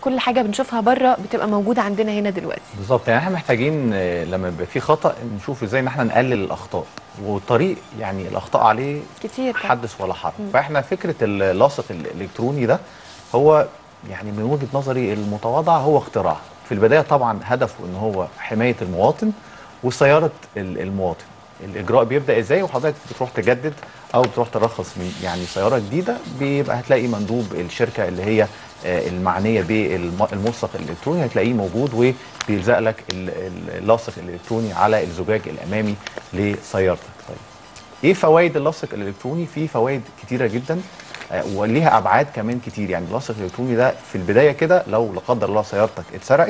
كل حاجه بنشوفها بره بتبقى موجوده عندنا هنا دلوقتي بالظبط يعني احنا محتاجين آه، لما يبقى في خطا نشوف ازاي ان احنا نقلل الاخطاء والطريق يعني الاخطاء عليه كتير طبعاً. حدث ولا حرج فاحنا فكره اللاصق الالكتروني ده هو يعني من وجهه نظري المتواضعه هو اختراع في البدايه طبعا هدفه ان هو حمايه المواطن وصيانه ال- المواطن الاجراء بيبدا ازاي وحضرتك بتروح تجدد او بتروح ترخص من يعني سياره جديده بيبقى هتلاقي مندوب الشركه اللي هي آه، المعنيه بالملصق الالكتروني هتلاقيه موجود وبيلزق لك ال- ال- اللاصق الالكتروني على الزجاج الامامي لسيارتك طيب ايه فوائد اللاصق الالكتروني في فوائد كتيره جدا آه، وليها ابعاد كمان كتير يعني اللاصق الالكتروني ده في البدايه كده لو لا قدر الله سيارتك اتسرقت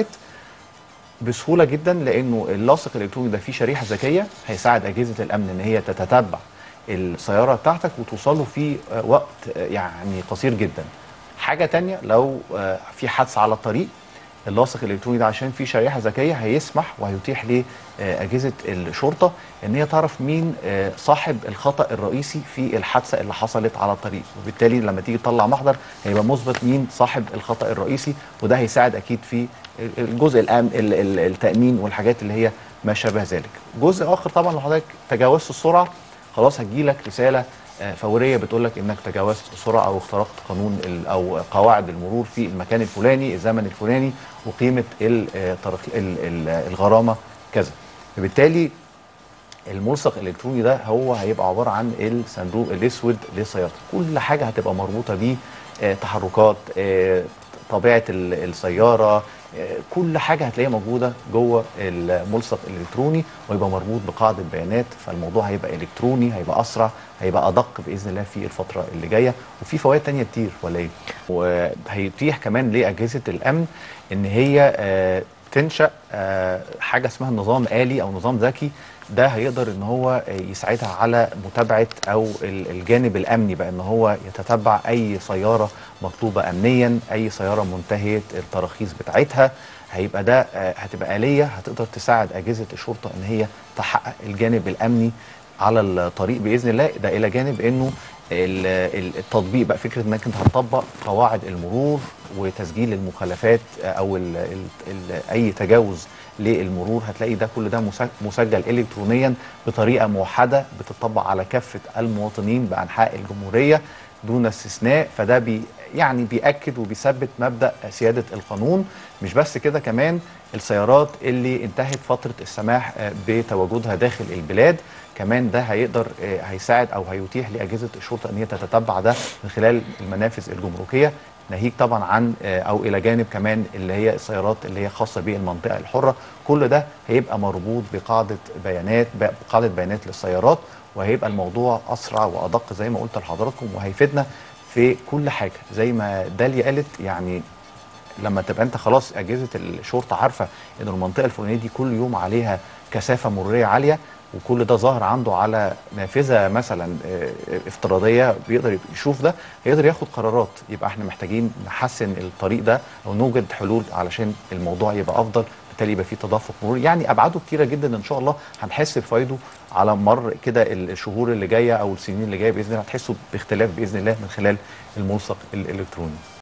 بسهوله جدا لانه اللاصق الالكتروني ده فيه شريحه ذكيه هيساعد اجهزه الامن ان هي تتتبع السياره بتاعتك وتوصله في آه، وقت آه، يعني قصير جدا حاجه تانية لو آه، في حادثه على الطريق اللاصق الالكتروني ده عشان فيه شريحه ذكيه هيسمح وهيتيح لاجهزه الشرطه ان هي تعرف مين آه، صاحب الخطا الرئيسي في الحادثه اللي حصلت على الطريق وبالتالي لما تيجي تطلع محضر هيبقى مثبت مين صاحب الخطا الرئيسي وده هيساعد اكيد في الجزء الامن ال- ال- التامين والحاجات اللي هي ما شابه ذلك جزء اخر طبعا لو حضرتك تجاوزت السرعه خلاص هتجيلك رساله آه، فوريه بتقول لك انك تجاوزت السرعه او اخترقت قانون ال- او قواعد المرور في المكان الفلاني الزمن الفلاني وقيمه ال- آه، ترخ- ال- ال- الغرامه كذا فبالتالي الملصق الالكتروني ده هو هيبقى عباره عن الصندوق الاسود للسيارة كل حاجه هتبقى مربوطه بيه آه، تحركات آه، طبيعه ال- السياره آه، كل حاجه هتلاقيها موجوده جوه الملصق الالكتروني ويبقى مربوط بقاعده بيانات فالموضوع هيبقى الكتروني هيبقى اسرع هيبقى ادق باذن الله في الفتره اللي جايه وفي فوائد تانية كتير ولا ايه وهيتيح كمان لاجهزه الامن ان هي آه، تنشا آه، حاجه اسمها نظام آلي او نظام ذكي ده هيقدر ان هو يساعدها على متابعه او ال- الجانب الامني بقى ان هو يتتبع اي سياره مطلوبه امنيا اي سياره منتهيه التراخيص بتاعتها هيبقى ده آه، هتبقى آلية هتقدر تساعد أجهزة الشرطة إن هي تحقق الجانب الأمني على الطريق بإذن الله ده إلى جانب إنه ال- ال- التطبيق بقى فكرة إنك أنت هتطبق قواعد المرور وتسجيل المخالفات آه، أو ال ال ال أي تجاوز للمرور هتلاقي ده كل ده مسج- مسجل إلكترونيا بطريقة موحدة بتطبق على كافة المواطنين بأنحاء الجمهورية دون استثناء فده بي يعني بيأكد وبيثبت مبدأ سيادة القانون مش بس كده كمان السيارات اللي انتهت فترة السماح آه، بتواجدها داخل البلاد كمان ده هيقدر آه، هيساعد او هيتيح لاجهزه الشرطه ان هي تتتبع ده من خلال المنافذ الجمركيه ناهيك طبعا عن آه، او الى جانب كمان اللي هي السيارات اللي هي خاصه بالمنطقه الحره كل ده هيبقى مربوط بقاعده بيانات بقاعده بيانات للسيارات وهيبقى الموضوع اسرع وادق زي ما قلت لحضراتكم وهيفيدنا في كل حاجه زي ما داليا قالت يعني لما تبقى انت خلاص اجهزه الشرطه عارفه ان المنطقه الفلانيه دي كل يوم عليها كثافه مروريه عاليه وكل ده ظاهر عنده على نافذه مثلا آه، افتراضيه بيقدر يشوف ده هيقدر ياخد قرارات يبقى احنا محتاجين نحسن الطريق ده او نوجد حلول علشان الموضوع يبقى افضل بالتالي يبقى في تدفق مروري يعني ابعاده كتيره جدا ان شاء الله هنحس بفوائده على مر كده الشهور اللي جايه او السنين اللي جايه باذن الله هتحسوا باختلاف باذن الله من خلال الملصق الالكتروني